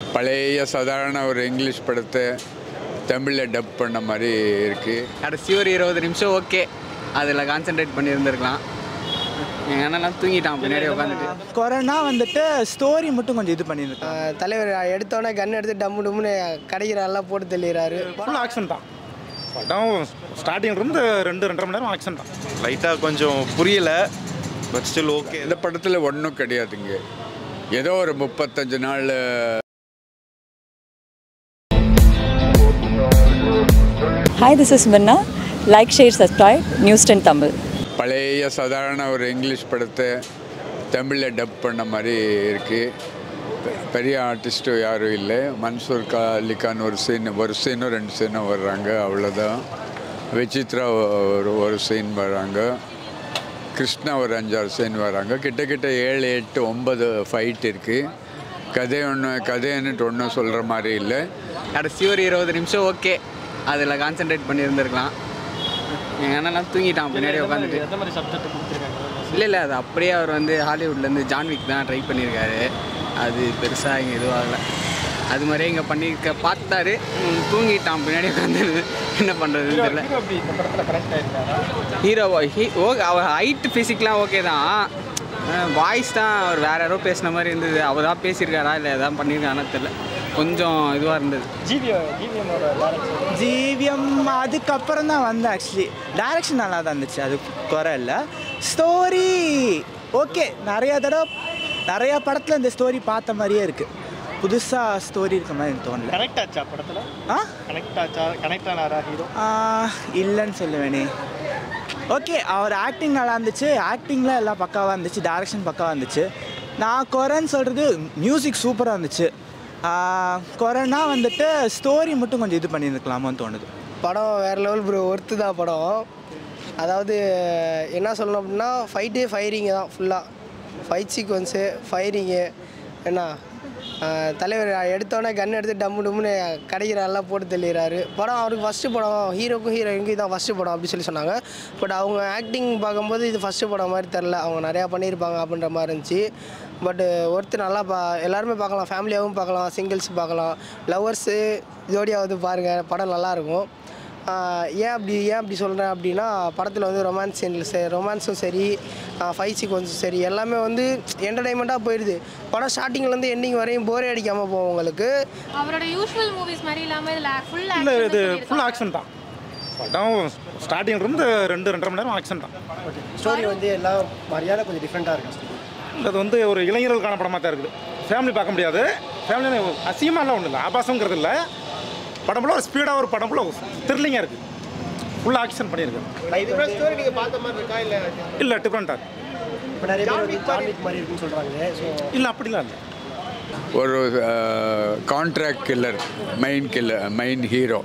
பழைய சாதாரண ஒரு இங்கிலீஷ் படத்தை தமிழில் டப் பண்ண மாதிரி இருக்குது கடைசி ஒரு இருபது நிமிஷம் ஓகே அதில் கான்சென்ட்ரேட் பண்ணியிருந்திருக்கலாம் எங்கள் அண்ணன்லாம் தூங்கிட்டான் பின்னாடி உட்காந்துட்டு கொரோனா வந்துட்டு ஸ்டோரி மட்டும் கொஞ்சம் இது பண்ணியிருக்காங்க ஆஹ் தலைவர் எடுத்தோடனே கன் எடுத்து டம்மு டம்முன்னு கிடைக்கிற எல்லாம் போட்டு தெளிகிறாரு ஃபுல் ஆக்ஷன் தான் படம் ஸ்டார்டிங்ல இருந்து ரெண்டு ரெண்டரை மணி நேரம் ஆக்ஷன் தான் லைட்டாக கொஞ்சம் புரியல பட் ஸ்டில் ஓகே இந்த படத்தில் ஒன்றும் கிடையாதுங்க ஏதோ ஒரு முப்பத்தஞ்சு நாள் Hi, this is Minna. Like, share, subscribe. News 10 Tamil. பழைய சாதாரண ஒரு இங்கிலீஷ் படத்தை தமிழில் டப் பண்ண மாதிரி இருக்குது பெரிய ஆர்டிஸ்ட்டும் யாரும் இல்லை மன்சூர் கா அலிகான் ஒரு சீன் ஒரு சீனும் ரெண்டு சீனும் வர்றாங்க அவ்வளோதான் விசித்ரா ஒரு ஒரு சீன் வர்றாங்க கிருஷ்ணா ஒரு அஞ்சாறு சீன் வராங்க கிட்டத்தட்ட ஏழு எட்டு ஒன்பது ஃபைட் இருக்குது கதை ஒன்று கதைன்னுட்டு ஒன்றும் சொல்கிற மாதிரி இல்லை கடைசி ஒரு இருபது நிமிஷம் ஓகே அதில் கான்சென்ட்ரேட் பண்ணியிருந்திருக்கலாம் எங்கள் அண்ணன்லாம் தூங்கிட்டான் பின்னாடி உட்காந்துட்டு இல்லை இல்லை அது அப்படியே அவர் வந்து ஹாலிவுட்லேருந்து ஜான்விக் தான் ட்ரை பண்ணியிருக்காரு அது பெருசாக இங்கே இதுவாகல அது மாதிரியே இங்கே பண்ணியிருக்க பார்த்தாரு ம், தூங்கிட்டான் பின்னாடி உட்காந்து என்ன பண்ணுறதுன்னு தெரியல ஹீரோ ஹீ ஓ அவர் ஹைட் ஃபிசிக்லாம் ஓகே தான் வாய்ஸ் தான் அவர் வேற யாரோ பேசின மாதிரி இருந்தது அவர் தான் பேசியிருக்காரா இல்லை எதாவது பண்ணியிருக்காரான்னு தெரியல கொஞ்சம் இதுவாக இருந்தது ஜிவிஎம் அதுக்கப்புறம் தான் வந்தேன் ஆக்சுவலி டைரக்ஷன் நல்லா தான் இருந்துச்சு அது குறை இல்லை ஸ்டோரி ஓகே நிறையா தடவை நிறையா படத்தில் இந்த ஸ்டோரி பார்த்த மாதிரியே இருக்குது புதுசாக ஸ்டோரி இருக்க மாதிரி எனக்கு தோணல கனெக்ட் ஆச்சா படத்தில் ஆ கனெக்ட் ஆச்சா கனெக்ட் ஆனாரா ஹீரோ ஆ, இல்லைன்னு சொல்லுவேனே ஓகே அவர் ஆக்டிங் நல்லா இருந்துச்சு ஆக்டிங்கில் எல்லாம் பக்காவாக இருந்துச்சு டைரக்ஷன் பக்காவாக இருந்துச்சு நான் குறைன்னு சொல்கிறது மியூசிக் சூப்பராக இருந்துச்சு ஆ, குறைனா வந்துட்டு ஸ்டோரி மட்டும் கொஞ்சம் இது பண்ணியிருக்கலாமோன்னு தோணுது படம் வேறு லெவல் ப்ரோ ஒர்த்து தான் படம் அதாவது என்ன சொல்லணும் அப்படின்னா ஃபைட்டு ஃபயரிங்கு தான் ஃபுல்லாக ஃபைட் சீக்வன்ஸு ஃபயரிங்கு என்ன ஆஹ் தலைவர் எடுத்தோடனே கன் எடுத்து டம்மு டம்முன்னு கிடைக்கிற எல்லாம் போட்டு தெளிகிறாரு படம் அவருக்கு ஃபஸ்ட்டு படம் ஹீரோக்கும் ஹீரோயினுக்கும் இதான் ஃபஸ்ட்டு படம் அப்படி சொல்லி சொன்னாங்க பட் அவங்க ஆக்டிங் பார்க்கும்போது இது ஃபஸ்ட்டு படம் மாதிரி தெரில அவங்க நிறையா பண்ணியிருப்பாங்க அப்படின்ற மாதிரி இருந்துச்சு பட் ஒருத்தர் நல்லா பா எல்லாருமே பார்க்கலாம் ஃபேமிலியாகவும் பார்க்கலாம் சிங்கிள்ஸ் பார்க்கலாம் லவ்வர்ஸு ஜோடியாவது பாருங்கள் படம் நல்லாயிருக்கும் ஆஹ் ஏன் அப்படி ஏன் அப்படி சொல்கிறேன் அப்படின்னா படத்தில் வந்து ரொமான்ஸ் சீனில் சரி ரொமான்ஸும் சரி ஃபைட் சீக்வன்ஸும் சரி எல்லாமே வந்து என்டர்டைன்மெண்ட்டாக போயிடுது படம் ஸ்டார்டிங்லேருந்து எண்டிங் வரையும் போரே அடிக்காமல் போகும் உங்களுக்கு அவரோட யூஷுவல் மூவிஸ் மாதிரி இல்லாமல் இதில் ஃபுல் இல்லை இது ஃபுல் ஆக்ஷன் தான் படம் ஸ்டார்டிங்ல இருந்து ரெண்டு ரெண்டரை மணி நேரம் ஆக்ஷன் தான் ஸ்டோரி வந்து எல்லாம் மரியாதை கொஞ்சம் டிஃப்ரெண்ட்டாக இருக்கு அது வந்து ஒரு இளைஞர்களுக்கான படமாக தான் இருக்குது ஃபேமிலி பார்க்க முடியாது ஃபேமிலி அசியமாலாம் ஒன்றும் இல்லை ஆபாசங்கிறது இல்லை படம் ஃபுல்லாக ஒரு ஸ்பீடாக ஒரு படம் ஃபுல்லாக த்ரில்லிங்காக இருக்குது ஃபுல் ஆக்ஷன் பண்ணியிருக்கேன் ஸ்டோரி நீங்கள் பார்த்த மாதிரி இருக்கா இல்லை இல்லை டிஃப்ரெண்ட்டாக இப்போ நிறைய பேர் வந்து ஜான்விக் மாதிரி இருக்குன்னு சொல்கிறாங்க ஸோ இல்லை அப்படிலாம் இல்லை ஒரு contract killer main killer main hero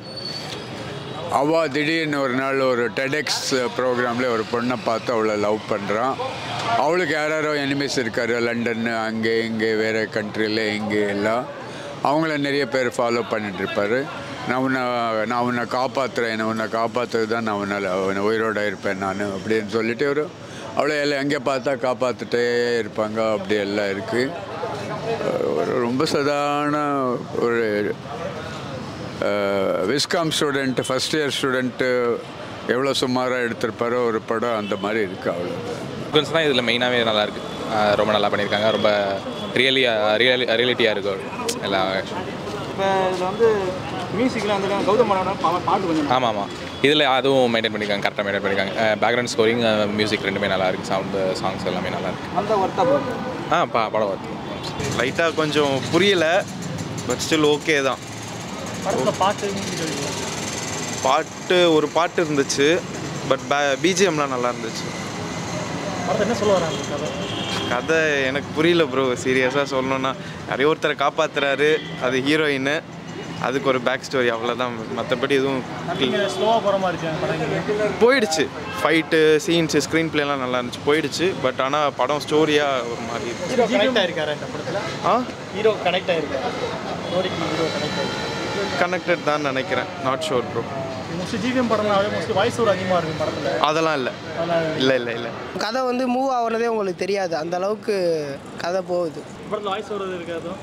அவ திடீர்னு ஒரு நாள் ஒரு டெடெக்ஸ் ப்ரோக்ராமில் ஒரு பொண்ணை பார்த்து அவளை லவ் பண்ணுறான் அவளுக்கு யாரோ எனிமீஸ் இருக்காரு லண்டன் அங்கே இங்கே வேறு கண்ட்ரியில் இங்கே எல்லாம் அவங்கள நிறைய பேர் ஃபாலோ பண்ணிட்டு இருப்பாரு நான் உன்னை நான் உன்னை காப்பாற்றுறேன் என்னை உன்னை காப்பாற்றுறது தான் நான் உன்னால் அவனை உயிரோட இருப்பேன் நான் அப்படின்னு சொல்லிட்டு ஒரு அவளை எல்லாம் எங்கே பார்த்தா காப்பாற்றிட்டே இருப்பாங்க அப்படி எல்லாம் இருக்குது ஒரு ரொம்ப சாதாரண ஒரு Viscom student first year student எவ்வளோ சுமாராக எடுத்திருப்பாரோ ஒரு படம் அந்த மாதிரி இருக்குது அவ்வளோ சீக்வன்ஸ் தான் இதில் மெயினாகவே நல்லா இருக்கு ஆஹ் ரொம்ப நல்லா பண்ணியிருக்காங்க ரொம்ப ரியலி ரியலி ரியலிட்டியாக இருக்கும் எல்லாம் இப்போ இதில் வந்து மியூசிக்கில் வந்து கௌதம் மேனோட பாட்டு கொஞ்சம் ஆமாம் ஆமாம் இதில் அதுவும் மெயின்டைன் பண்ணியிருக்காங்க கரெக்டாக மெயின்டைன் பண்ணியிருக்காங்க பேக்ரவுண்ட் ஸ்கோரிங் மியூசிக் ரெண்டுமே நல்லா இருக்கு சவுண்டு சாங்ஸ் எல்லாமே நல்லா இருக்கு அந்த ஒர்த்தா போகுது ஆ பா படம் வருது லைட்டாக கொஞ்சம் புரியல பட் ஸ்டில் ஓகே தான் படத்தில் பாட்டு பாட்டு ஒரு பாட்டு இருந்துச்சு பட் பிஜிஎம்லாம் நல்லா இருந்துச்சு படத்தை என்ன சொல்ல வராங்க கதை கதை எனக்கு புரியல ப்ரோ சீரியஸாக சொல்லணும்னா நிறைய ஒருத்தரை காப்பாத்துறாரு அது ஹீரோயின் அதுக்கு ஒரு பேக் ஸ்டோரி அவ்வளோதான் மற்றபடி எதுவும் நீங்கள் ஸ்லோவாக போகிற மாதிரி இருக்கு படம் போயிடுச்சு ஃபைட்டு சீன்ஸு ஸ்க்ரீன் பிளேலாம் நல்லா இருந்துச்சு போயிடுச்சு பட் ஆனால் படம் ஸ்டோரியாக ஒரு மாதிரி இருக்கு. ஹீரோ கனெக்ட் ஆயிருக்காரு இந்த படத்தில் ஆ ஹீரோ கனெக்ட் ஆயிருக்காரு ஸ்டோரிக்கு ஹீரோ கனெக்ட் ஆயிருக்கு கனெக்டட் தான் நினைக்கிறேன் not sure bro mostly GVM படம்னாவே மோஸ்ட்லி வாய்ஸ் ஓவர் அதிகமாக இருக்கும் படத்தில் அதெல்லாம் இல்லை இல்லை இல்லை இல்லை கதை வந்து மூவ் ஆகுறதே உங்களுக்கு தெரியாது அந்த அளவுக்கு கதை போகுது படத்தில் வாய்ஸ் ஓவர் இருக்காதோ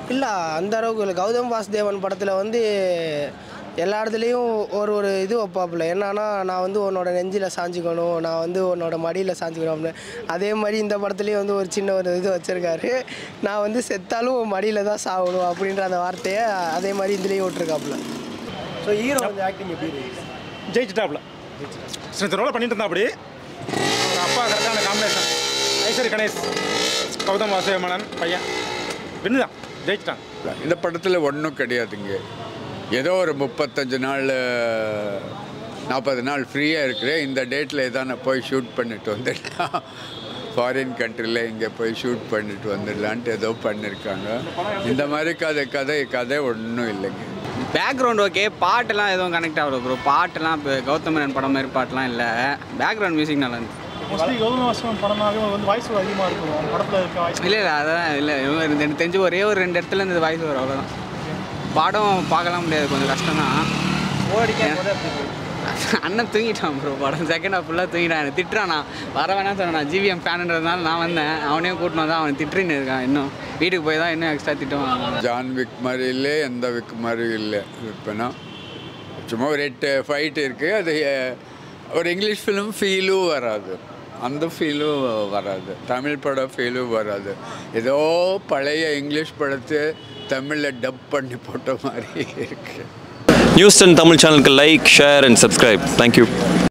இல்லை அந்த அளவுக்கு இல்லை கௌதம் வாசுதேவன் படத்தில் வந்து எல்லா இடத்துலையும் ஒரு ஒரு இது வைப்பாப்புல என்னன்னா நான் வந்து உன்னோட நெஞ்சில் சாஞ்சிக்கணும் நான் வந்து உன்னோட மடியில் சாஞ்சிக்கணும் அப்படின்னு அதே மாதிரி இந்த படத்துலேயும் வந்து ஒரு சின்ன ஒரு இது வச்சுருக்காரு நான் வந்து செத்தாலும் உன் மடியில் தான் சாகணும் அப்படின்ற அந்த வார்த்தையை அதே மாதிரி இதுலேயும் விட்டுருக்காப்புல ஸோ ஹீரோ வந்து ஆக்டிங் எப்படி இருக்கு ஜெயிச்சிட்டாப்ல சின்ன ரோலை பண்ணிட்டு இருந்தா அப்படி அவர் அப்பா கரெக்டான காம்பினேஷன் ஐஸ்வரி கணேஷ் கௌதம் வாசுதேவன் பையன் வின்னு தான் ஜெயிச்சிட்டான் இந்த படத்தில் ஒன்றும் கிடையாதுங்க ஏதோ ஒரு முப்பத்தஞ்சு நாள் நாற்பது நாள் ஃப்ரீயாக இருக்கிறேன் இந்த டேட்டில் எதான போய் ஷூட் பண்ணிட்டு வந்துடலாம் ஃபாரின் கண்ட்ரியில் இங்கே போய் ஷூட் பண்ணிட்டு வந்துடலான்ட்டு ஏதோ பண்ணியிருக்காங்க இந்த மாதிரி கதை கதை கதை ஒன்றும் இல்லைங்க பேக்ரவுண்ட் ஓகே பாட்டெல்லாம் எதுவும் கனெக்ட் ஆகல ப்ரோ பாட்டெல்லாம் இப்போ கௌதமரன் படம் மாதிரி பாட்டெல்லாம் இல்லை பேக்ரவுண்ட் மியூசிக் நல்லா இருந்துச்சு மோஸ்ட்லி கௌதம் வாசுதேவன் படம்னாவே வந்து வாய்ஸ் அதிகமாக இருக்கும் படத்தில் இருக்க வாய்ஸ் இல்லை இல்லை அதெல்லாம் இல்லை இவங்க ரெண்டு- எனக்கு தெரிஞ்சு ஒரே ஒரு ரெண்டு இடத்துல இந்த வாய்ஸ் வரும் அவ்வளோதான் படம் பார்க்கலாம் முடியாது கொஞ்சம் கஷ்டம் தான் அண்ணன் தூங்கிட்டான் ப்ரோ படம் செகண்ட் ஹாஃப் ஃபுல்லாக தூங்கிட்டான் எனக்கு திட்டுறான் நான் வர வேணாம் சொன்னேன் நான் ஜிவிஎம் ஃபேனுன்றதுனால நான் வந்தேன் அவனையும் கூட்டினு வந்தா அவன் திட்டுன்னு இருக்கான் இன்னும் வீட்டுக்கு போய் தான் இன்னும் எக்ஸ்ட்ரா திட்டுவான் ஜான் விக் மாதிரி இல்லை எந்த விக் மாதிரி இல்லை இப்போனா சும்மா ஒரு எட்டு ஃபைட் இருக்குது அது அஹ், ஒரு இங்கிலீஷ் ஃபிலிம் ஃபீலும் வராது அந்த ஃபீலும் வராது தமிழ் படம் ஃபீலும் வராது ஏதோ பழைய இங்கிலீஷ் படத்தை தமிழில் டப் பண்ணி போட்ட மாதிரி இருக்குது நியூஸ் டென் தமிழ் சேனலுக்கு like share and subscribe thank you